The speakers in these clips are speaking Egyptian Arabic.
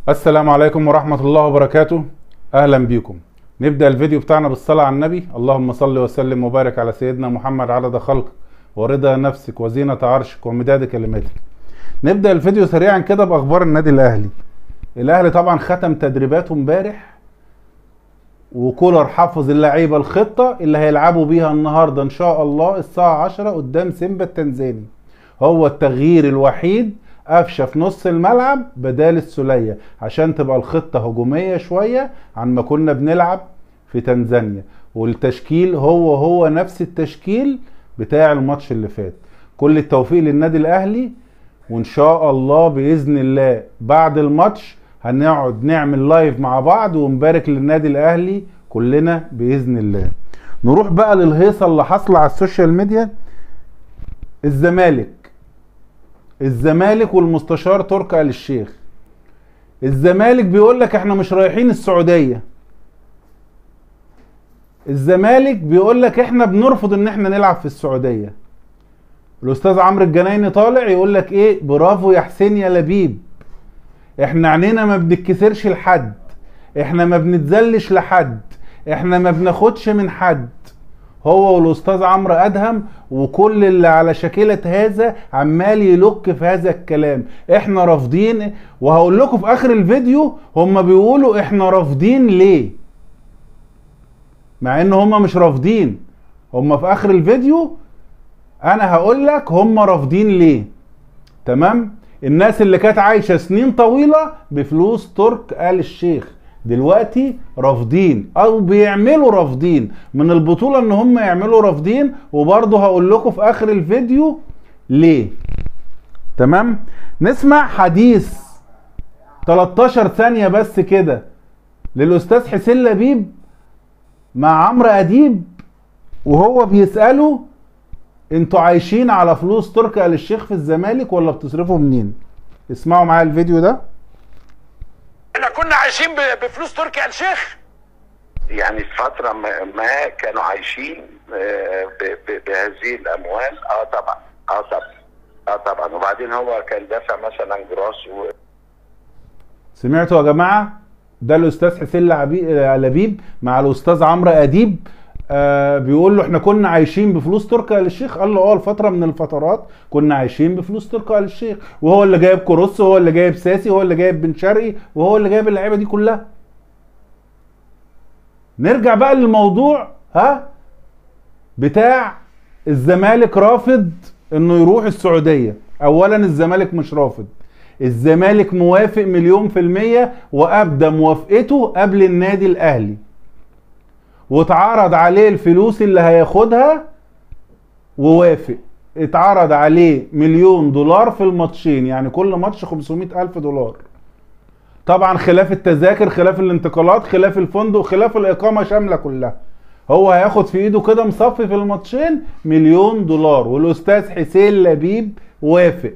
السلام عليكم ورحمة الله وبركاته أهلا بيكم نبدأ الفيديو بتاعنا بالصلاة على النبي اللهم صل وسلم وبارك على سيدنا محمد عدد خلقك ورضا نفسك وزينة عرشك ومداد كلماتك نبدأ الفيديو سريعا كده بأخبار النادي الأهلي الأهلي طبعا ختم تدريباته امبارح وكولر حفظ اللعيبة الخطة اللي هيلعبوا بيها النهاردة إن شاء الله الساعة 10 قدام سيمبا التنزاني هو التغيير الوحيد قفشه في نص الملعب بدال السوليه عشان تبقى الخطه هجوميه شويه عن ما كنا بنلعب في تنزانيا والتشكيل هو هو نفس التشكيل بتاع الماتش اللي فات كل التوفيق للنادي الاهلي وان شاء الله باذن الله بعد الماتش هنقعد نعمل لايف مع بعض ونبارك للنادي الاهلي كلنا باذن الله نروح بقى للهيصه اللي حاصله على السوشيال ميديا الزمالك الزمالك والمستشار تركي آل الشيخ الزمالك بيقول لك احنا مش رايحين السعوديه الزمالك بيقول لك احنا بنرفض ان احنا نلعب في السعوديه الاستاذ عمرو الجنايني طالع يقول لك ايه برافو يا حسين يا لبيب احنا عينينا ما بنتكسرش لحد احنا ما بنتذلش لحد احنا ما بناخدش من حد هو والاستاذ عمرو ادهم وكل اللي على شكلة هذا عمال يلك في هذا الكلام احنا رافضين وهقول لكم في اخر الفيديو هم بيقولوا احنا رافضين ليه مع ان هم مش رافضين هم في اخر الفيديو انا هقول لك هم رافضين ليه تمام الناس اللي كانت عايشه سنين طويله بفلوس ترك آل الشيخ دلوقتي رافضين او بيعملوا رافضين من البطوله ان هم يعملوا رافضين وبرضه هقول لكم في اخر الفيديو ليه تمام نسمع حديث 13 ثانيه بس كده للاستاذ حسين لبيب مع عمرو اديب وهو بيساله انتوا عايشين على فلوس تركي آل الشيخ في الزمالك ولا بتصرفوا منين اسمعوا معايا الفيديو ده احنا كنا عايشين ب- بفلوس تركي آل الشيخ يعني في فترة ما ما كانوا عايشين آه، ب- ب- بهذه الأموال اه طبعا اه طبعا اه طبعا وبعدين هو كان دافع مثلا جراس و... سمعتوا يا جماعه ده الاستاذ حسين لعبي- لبيب مع الاستاذ عمرو اديب آه بيقول له احنا كنا عايشين بفلوس تركي آل الشيخ قال له اه الفتره من الفترات كنا عايشين بفلوس تركي آل الشيخ وهو اللي جايب كروس وهو اللي جايب ساسي وهو اللي جايب بن شرقي وهو اللي جايب اللعيبه دي كلها نرجع بقى للموضوع ها بتاع الزمالك رافض انه يروح السعوديه اولا الزمالك مش رافض الزمالك موافق مليون في المية وأبدى موافقته قبل النادي الأهلي واتعرض عليه الفلوس اللي هياخدها ووافق اتعرض عليه مليون دولار في الماتشين يعني كل ماتش 500 ألف دولار طبعا خلاف التذاكر خلاف الانتقالات خلاف الفندق خلاف الإقامة شاملة كلها هو هياخد في ايده كده مصفي في الماتشين مليون دولار والأستاذ حسين لبيب وافق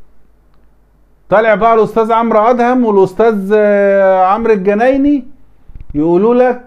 طالع بقى الاستاذ عمرو ادهم والاستاذ آه، عمرو الجنايني يقولوا لك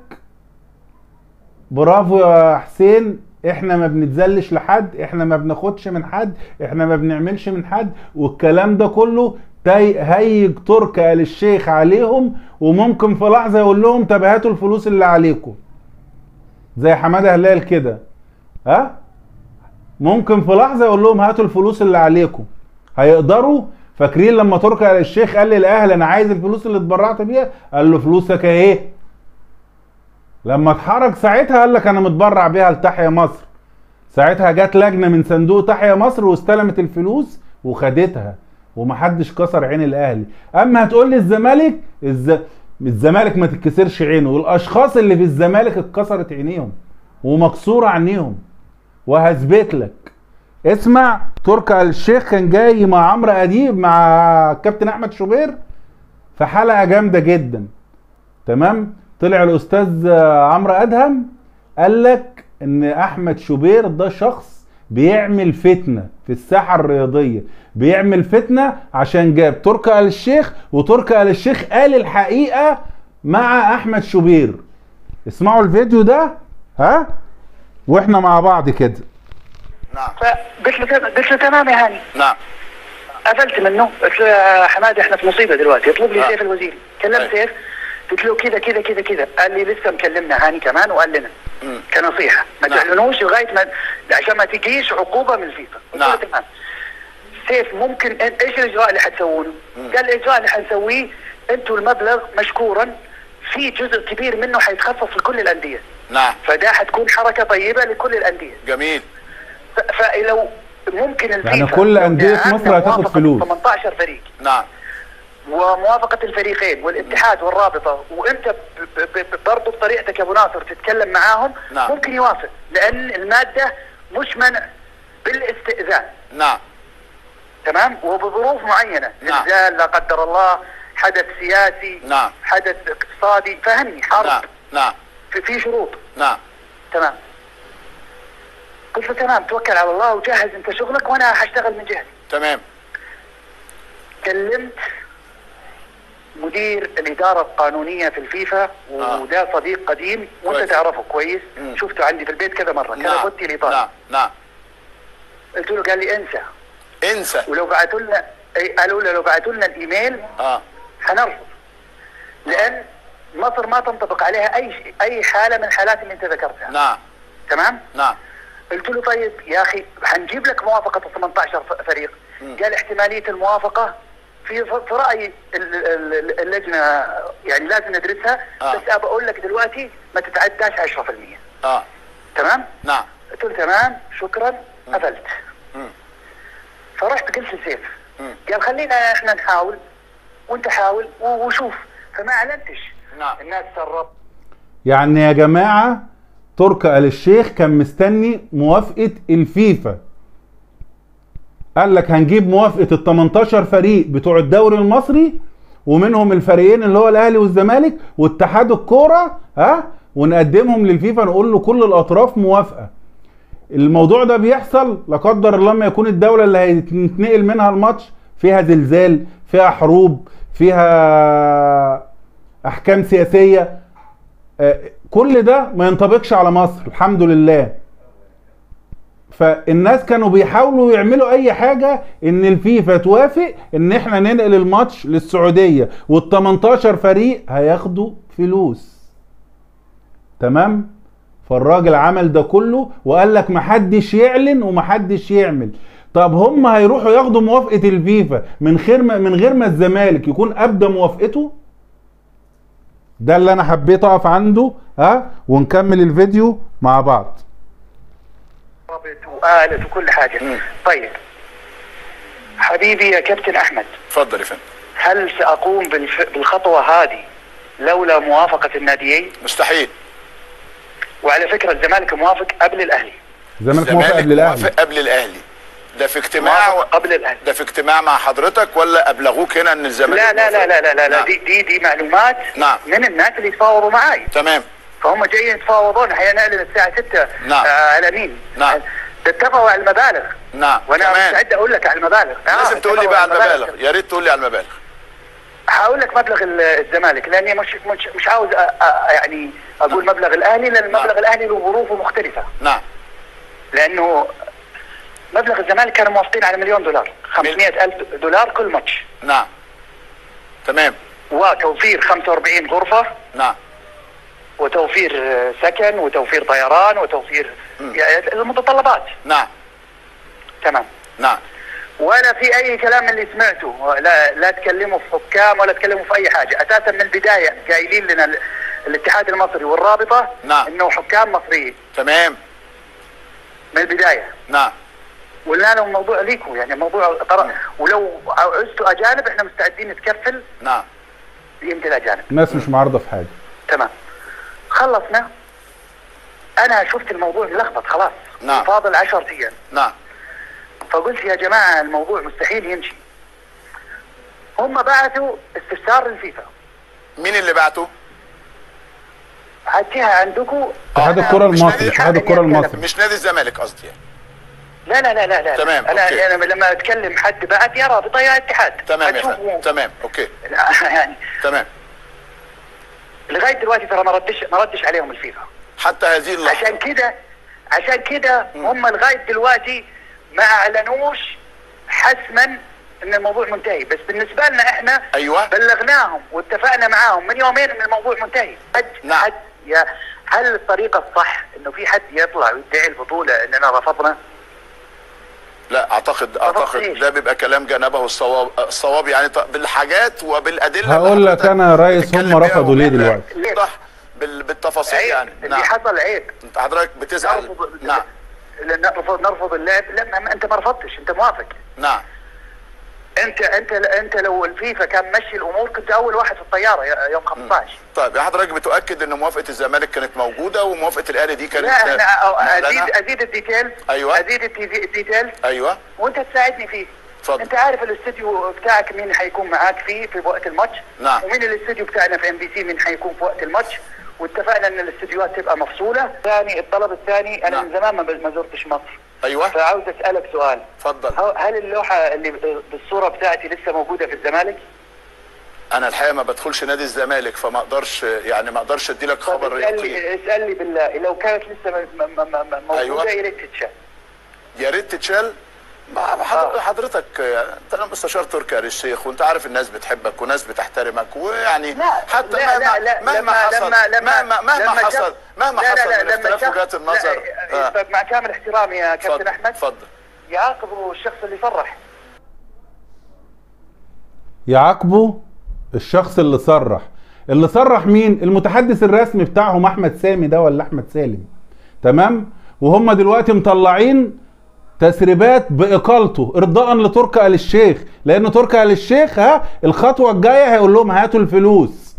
برافو يا حسين احنا ما بنتذلش لحد احنا ما بناخدش من حد احنا ما بنعملش من حد والكلام ده كله تي- هيج تركي آل الشيخ عليهم وممكن في لحظه يقول لهم طب هاتوا الفلوس اللي عليكم زي حماده هلال كده ها ممكن في لحظه يقول لهم هاتوا الفلوس اللي عليكم هيقدروا فاكرين لما تركي آل الشيخ قال للاهلي انا عايز الفلوس اللي اتبرعت بيها قال له فلوسك اهي لما اتحرك ساعتها قال لك انا متبرع بيها لتحيا مصر ساعتها جت لجنه من صندوق تحيا مصر واستلمت الفلوس وخدتها ومحدش كسر عين الاهلي اما هتقول لي الزمالك الز... الزمالك ما تتكسرش عينه والاشخاص اللي في الزمالك اتكسرت عينيهم ومكسوره عينيهم وهثبت لك اسمع تركي آل الشيخ كان جاي مع عمرو اديب مع كابتن احمد شوبير في حلقه جامده جدا تمام طلع الاستاذ عمرو ادهم قال لك ان احمد شوبير ده شخص بيعمل فتنه في الساحه الرياضيه بيعمل فتنه عشان جاب تركي آل الشيخ وتركي آل الشيخ قال الحقيقه مع احمد شوبير اسمعوا الفيديو ده ها واحنا مع بعض كده نعم فقلت له قلت له تمام يا هاني نعم قفلت منه قلت له يا حماده احنا في مصيبه دلوقتي اطلب لي آه. سيف الوزير كلمت أيوة. سيف قلت له كذا كذا كذا كذا قال لي لسه مكلمنا هاني كمان وقال لنا مم. كنصيحه ما نعم. تعلنوش لغايه ما عشان ما تجيش عقوبه من الفيفا قلت له نعم. تمام سيف ممكن إن- ايش الاجراء اللي حتسوونه؟ قال الاجراء اللي حنسويه انتوا المبلغ مشكورا في جزء كبير منه حيتخصص لكل الانديه نعم فده حتكون حركه طيبه لكل الانديه جميل ف- فلو ممكن الفيفا يعني كل لو أندية دعمنا مصر هتاخد موافقة فلوس. 18 فريق نعم وموافقة الفريقين والاتحاد والرابطة وانت ب- ب- ب- برضه بطريقتك يا ابو ناصر تتكلم معاهم نعم. ممكن يوافق لان المادة مش منع بالاستئذان نعم تمام وبظروف معينة نعم. زلزال لا قدر الله حدث سياسي نعم. حدث اقتصادي فهمني حرب نعم نعم في, في شروط نعم تمام قلت له تمام توكل على الله وجهز انت شغلك وانا حاشتغل من جهتي تمام كلمت مدير الإدارة القانونية في الفيفا آه. وده صديق قديم وانت كويس. تعرفه كويس مم. شفته عندي في البيت كذا مرة كان نعم قلت الإيطالي نعم نعم قلت له قال لي انسى انسى ولو بعثوا لنا أي- قالوا له لو بعثوا لنا الإيميل اه حنرفض لأن مصر ما تنطبق عليها أي شيء أي حالة من الحالات اللي أنت ذكرتها نعم تمام؟ نعم قلت له طيب يا اخي حنجيب لك موافقه ال 18 ف- فريق قال احتماليه الموافقه في في رايي ال- ال- ال- اللجنه يعني لازم ندرسها آه. بس ابى اقول لك دلوقتي ما تتعداش 10% اه تمام؟ نعم قلت له تمام شكرا قفلت مم. فرحت قلت لسيف مم. قال خلينا احنا نحاول وانت حاول و- وشوف فما اعلنتش نعم. الناس سرب يعني يا جماعة تركي آل الشيخ كان مستني موافقة الفيفا قال لك هنجيب موافقة ال 18 فريق بتوع الدوري المصري ومنهم الفريقين اللي هو الاهلي والزمالك واتحاد الكورة ها ونقدمهم للفيفا نقول له كل الاطراف موافقة الموضوع ده بيحصل لا قدر الله ما يكون الدولة اللي هيتنقل منها الماتش فيها زلزال فيها حروب فيها احكام سياسية آه، كل ده ما ينطبقش على مصر الحمد لله فالناس كانوا بيحاولوا يعملوا اي حاجة ان الفيفا توافق ان احنا ننقل الماتش للسعودية وال 18 فريق هياخدوا فلوس تمام فالراجل عمل ده كله وقال لك محدش يعلن ومحدش يعمل طب هم هيروحوا ياخدوا موافقة الفيفا من غير ما من غير ما الزمالك يكون ابدى موافقته ده اللي انا حبيت اقف عنده ها ونكمل الفيديو مع بعض ربط وآلت وكل حاجة مم. طيب حبيبي يا كابتن أحمد اتفضل يا فندم هل سأقوم بالف... بالخطوة هذه لولا موافقة الناديين مستحيل وعلى فكرة الزمالك موافق قبل الأهلي الزمالك موافق الزمالك قبل الاهلي موافق قبل الاهلي ده في اجتماع موافق قبل الأهلي ده في اجتماع مع حضرتك ولا ابلغوك هنا ان الزمالك لا لا لا لا لا لا, لا نعم. دي, دي دي معلومات نعم. من الناس اللي يتفاوضوا معي تمام فهم جايين يتفاوضون احنا نعلن الساعة 6 نعم. آه على مين نعم. ده اتفقوا على المبالغ نعم وانا كمان مستعد اقول لك على المبالغ آه، لازم تقول لي اتفقوا بقى على على المبالغ يا ريت تقول لي على المبالغ هقول لك مبلغ ال- الزمالك لاني مش مش, مش عاوز أ- أ- يعني اقول مبلغ الاهلي لان نعم. مبلغ الاهلي له ظروفه مختلفه نعم لانه مبلغ الزمالك كانوا موافقين على مليون دولار 500 الف دولار كل ماتش نعم تمام وتوفير 45 غرفه نعم وتوفير آه، سكن وتوفير طيران وتوفير يعني المتطلبات نعم تمام نعم ولا في اي كلام اللي سمعته لا لا تكلموا في حكام ولا تكلموا في اي حاجه اساسا من البدايه قايلين لنا ال- الاتحاد المصري والرابطه نعم. انه حكام مصريين تمام من البدايه نعم قلنا لهم الموضوع ليكم يعني موضوع طر... ولو عزتوا اجانب احنا مستعدين نتكفل نعم بقيمه الاجانب الناس مش معارضة في حاجة تمام خلصنا انا شفت الموضوع ملخبط خلاص نعم. فاضل 10 ايام نعم فقلت يا جماعه الموضوع مستحيل يمشي هم بعثوا استفسار للفيفا مين اللي بعته هاتيها عندكم اتحاد آه، الكرة مش المصري نادي- اتحاد الكرة المصري مش نادي الزمالك قصدي يعني لا لا لا لا لا تمام، انا أوكي. انا لما اتكلم حد بعت يا رابطه يا اتحاد تمام يا هتشوفوا- فندم تمام اوكي يعني تمام لغايه دلوقتي ترى ما ردش ما ردش عليهم الفيفا حتى هذه اللحظه عشان كده عشان كده هم لغايه دلوقتي ما اعلنوش حسما ان الموضوع منتهي بس بالنسبه لنا احنا أيوة. بلغناهم واتفقنا معاهم من يومين ان الموضوع منتهي حد نعم. حد يا هل الطريقه الصح انه في حد يطلع ويدعي البطوله اننا رفضنا؟ لا اعتقد اعتقد إيش؟ ده بيبقى كلام جنبه الصواب الصواب يعني ط- بالحاجات وبالادله هقول اللي لك حضرتك أنا يا ريس بتتكلم هم بيها رفضوا ليه وبإحنا دلوقتي؟ نوضح بال- بالتفاصيل عيب يعني اللي نعم حصل عيب انت حضرتك بتزعل نرفض نعم لا، نرفض نرفض اللعب لا ما- ما انت ما رفضتش انت موافق نعم انت انت انت لو الفيفا كان مشي الامور كنت اول واحد في الطياره ي- يوم 15 طيب يعني حضرتك بتؤكد ان موافقه الزمالك كانت موجوده وموافقه الاهلي دي كانت لا احنا معلنة؟ ازيد ازيد الديتيلز أيوة. ازيد التي- الديتيلز ايوه وانت تساعدني فيه اتفضل. انت عارف الاستوديو بتاعك مين حيكون معاك فيه في وقت الماتش نعم. ومين الاستوديو بتاعنا في ام بي سي مين حيكون في وقت الماتش واتفقنا ان الاستوديوهات تبقى مفصوله ثاني الطلب الثاني انا نعم. من زمان ما ما زرتش مصر ايوه فعاوز اسالك سؤال اتفضل هل- هل اللوحه اللي بالصوره بتاعتي لسه موجوده في الزمالك؟ انا الحقيقه ما بدخلش نادي الزمالك فما اقدرش يعني ما اقدرش ادي لك طب خبر اسال يقين لي اسال لي بالله لو كانت لسه م- م- م- م- موجوده أيوة. يا ريت تتشال يا ريت تتشال ما حضر- حضرتك يعني انت انا مستشار تركي آل الشيخ وانت عارف الناس بتحبك وناس بتحترمك ويعني لا حتى لا مهما لا لا مهما لما حصل لما لما مهما مهما لما حصل شاف- مهما لا لا حصل لا من لما اختلاف شاف- وجهات النظر لا، آه. طب مع كامل احترامي يا كابتن اتفضل احمد اتفضل يعاقبوا الشخص اللي صرح يعاقبوا الشخص اللي صرح اللي صرح مين المتحدث الرسمي بتاعهم احمد سامي ده ولا احمد سالم تمام وهم دلوقتي مطلعين تسريبات باقالته ارضاء لتركي آل الشيخ لان تركي آل الشيخ ها الخطوه الجايه هيقول لهم هاتوا الفلوس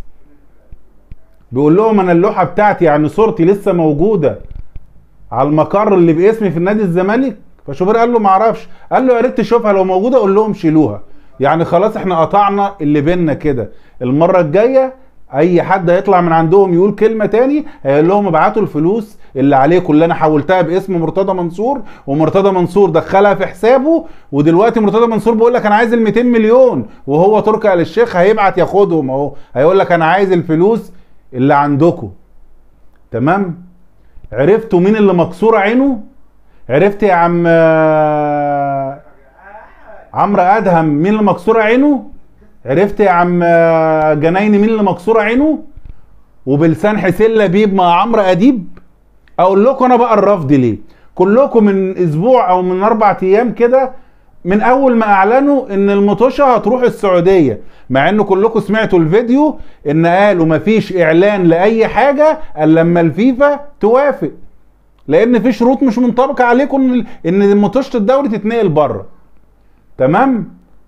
بيقول لهم انا اللوحه بتاعتي يعني صورتي لسه موجوده على المقر اللي باسمي في النادي الزمالك فشوبير قال له ما اعرفش قال له يا ريت تشوفها لو موجوده قول لهم شيلوها يعني خلاص احنا قطعنا اللي بينا كده المره الجايه اي حد هيطلع من عندهم يقول كلمه تاني هيقول لهم ابعتوا الفلوس اللي عليكم اللي انا حولتها باسم مرتضى منصور ومرتضى منصور دخلها في حسابه ودلوقتي مرتضى منصور بيقول لك انا عايز ال 200 مليون وهو تركي آل الشيخ هيبعت ياخدهم اهو هيقول لك انا عايز الفلوس اللي عندكم تمام عرفتوا مين اللي مكسوره عينه عرفت يا عم آه، عمرو ادهم مين اللي مكسوره عينه عرفت يا عم آه، جنايني مين اللي مكسوره عينه وبلسان حسين لبيب مع عمرو اديب اقول لكم انا بقى الرفض ليه كلكم من اسبوع او من اربع ايام كده من اول ما اعلنوا ان المطوشه هتروح السعوديه مع ان كلكم سمعتوا الفيديو ان قالوا مفيش اعلان لاي حاجه الا لما الفيفا توافق لان في شروط مش منطبقه عليكم ان ان مطوشه الدوري تتنقل بره تمام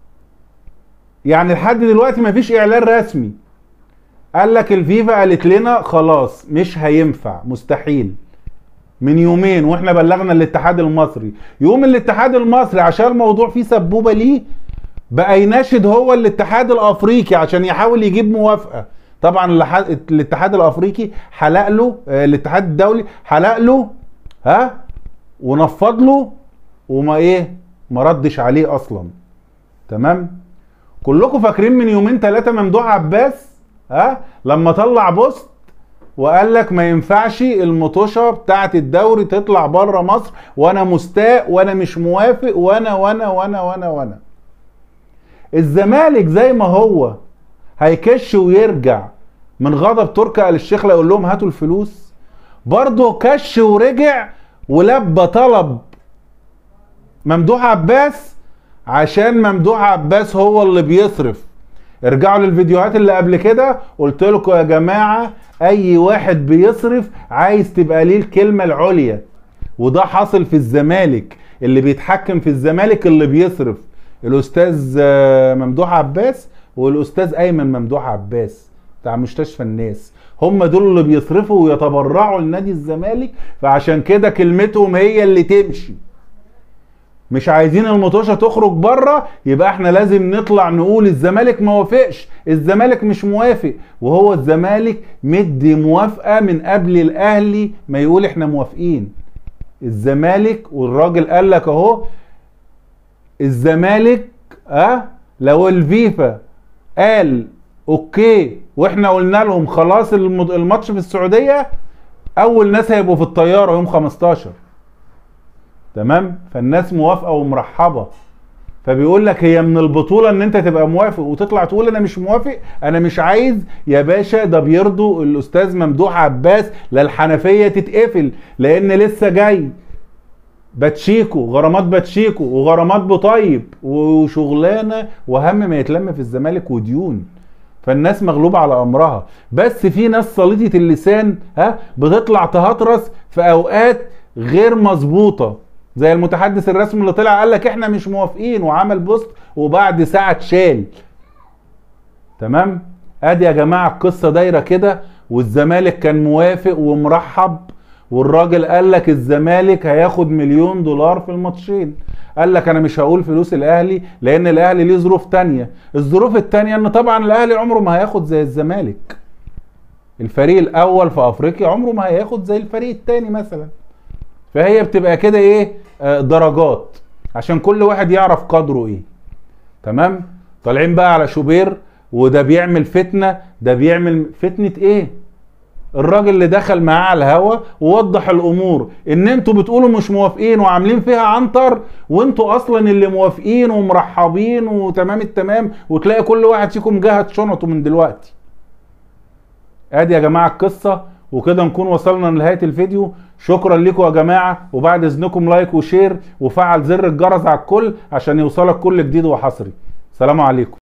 يعني لحد دلوقتي مفيش اعلان رسمي قال لك الفيفا قالت لنا خلاص مش هينفع مستحيل من يومين واحنا بلغنا الاتحاد المصري يوم الاتحاد المصري عشان الموضوع فيه سبوبه ليه بقى يناشد هو الاتحاد الافريقي عشان يحاول يجيب موافقه طبعا الح- الاتحاد الافريقي حلق له آه، الاتحاد الدولي حلق له ها ونفض له وما ايه ما ردش عليه اصلا تمام كلكم فاكرين من يومين ثلاثه ممدوح عباس ها لما طلع بوست وقال لك ما ينفعش المطوشه بتاعه الدوري تطلع بره مصر وانا مستاء وانا مش موافق وانا وانا وانا وانا وانا الزمالك زي ما هو هيكش ويرجع من غضب تركي آل الشيخ لا يقول لهم هاتوا الفلوس برضه كش ورجع ولبى طلب ممدوح عباس عشان ممدوح عباس هو اللي بيصرف ارجعوا للفيديوهات اللي قبل كده قلت لكم يا جماعه اي واحد بيصرف عايز تبقى ليه الكلمه العليا وده حاصل في الزمالك اللي بيتحكم في الزمالك اللي بيصرف الاستاذ آه، ممدوح عباس والاستاذ ايمن ممدوح عباس بتاع مستشفى الناس هم دول اللي بيصرفوا ويتبرعوا لنادي الزمالك فعشان كده كلمتهم هي اللي تمشي مش عايزين المطوشه تخرج بره يبقى احنا لازم نطلع نقول الزمالك ما وافقش الزمالك مش موافق وهو الزمالك مدي موافقه من قبل الاهلي ما يقول احنا موافقين الزمالك والراجل قال لك اهو الزمالك اه لو الفيفا قال اوكي واحنا قلنا لهم خلاص الم- الماتش في السعوديه اول ناس هيبقوا في الطياره يوم 15 تمام فالناس موافقه ومرحبه فبيقول لك هي من البطوله ان انت تبقى موافق وتطلع تقول انا مش موافق انا مش عايز يا باشا ده بيرضوا الاستاذ ممدوح عباس لا الحنفيه تتقفل لان لسه جاي باتشيكو غرامات باتشيكو وغرامات بطيب وشغلانه وهم ما يتلم في الزمالك وديون فالناس مغلوبة على أمرها بس في ناس صليطة اللسان ها بتطلع تهطرس في أوقات غير مظبوطة زي المتحدث الرسمي اللي طلع قال لك احنا مش موافقين وعمل بوست وبعد ساعة اتشال تمام ادي يا جماعة القصة دايرة كده والزمالك كان موافق ومرحب والراجل قال لك الزمالك هياخد مليون دولار في الماتشين قال لك انا مش هقول فلوس الاهلي لان الاهلي ليه ظروف تانية الظروف التانية ان طبعا الاهلي عمره ما هياخد زي الزمالك الفريق الاول في افريقيا عمره ما هياخد زي الفريق التاني مثلا فهي بتبقى كده ايه آه، درجات عشان كل واحد يعرف قدره ايه تمام طالعين بقى على شوبير وده بيعمل فتنة ده بيعمل فتنة ايه الراجل اللي دخل معاه على الهوا ووضح الامور ان انتوا بتقولوا مش موافقين وعاملين فيها عنتر وانتوا اصلا اللي موافقين ومرحبين وتمام التمام وتلاقي كل واحد فيكم جهد شنطه من دلوقتي ادي يا جماعه القصه وكده نكون وصلنا لنهايه الفيديو شكرا لكم يا جماعه وبعد اذنكم لايك وشير وفعل زر الجرس على الكل عشان يوصلك كل جديد وحصري سلام عليكم